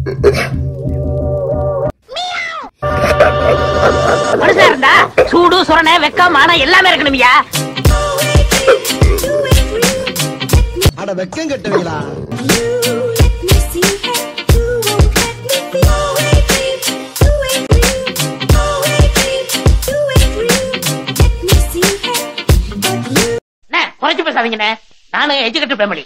மனுஷா இருந்தா சூடு சுரணை வெக்கம் மானம் எல்லாமே இருக்கணும்யா அட வெக்கம் கட்டுவீங்களா அண்ணே, குறைச்சு பேசாதீங்கண்ணே நானும் எஜுகேட்டட் ஃபேமிலி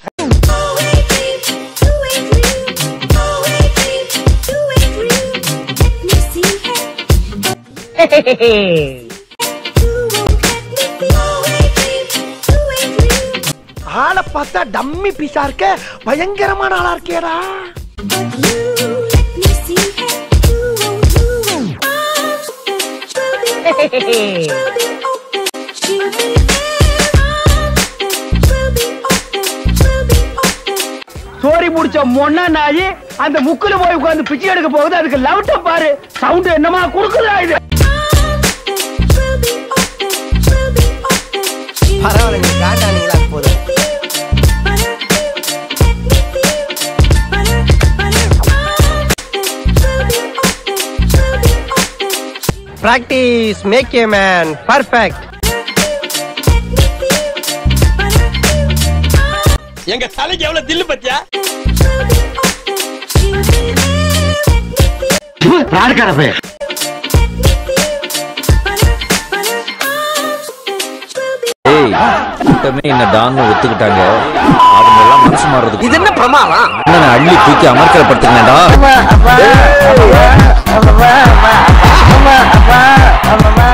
ஆளை பார்த்தா டம்மி பீஸா இருக்க பயங்கரமான ஆளா இருக்கேடா சோரி முடிச்ச மொன்னா நாயி அந்த முக்குல போய் உட்கார்ந்து பிச்சை எடுக்க போகுது அதுக்கு லவுட்ட பாரு சவுண்ட் என்னமா குடுக்குதா இது பரவாயில்லைங்க காட்டானீங்களா போதும் practice make a man perfect எங்க தலைக்கு எவ்வளவு தில்லு பத்தியா ஏய் கூட்டமே என்ன டான்னு ஒத்துக்கிட்டாங்க அவங்க எல்லாம் மனசு மாறுறதுக்கு இது என்ன பிரமாதம் என்ன அள்ளி தூக்கி அமர்க்கப்படுத்துங்கடா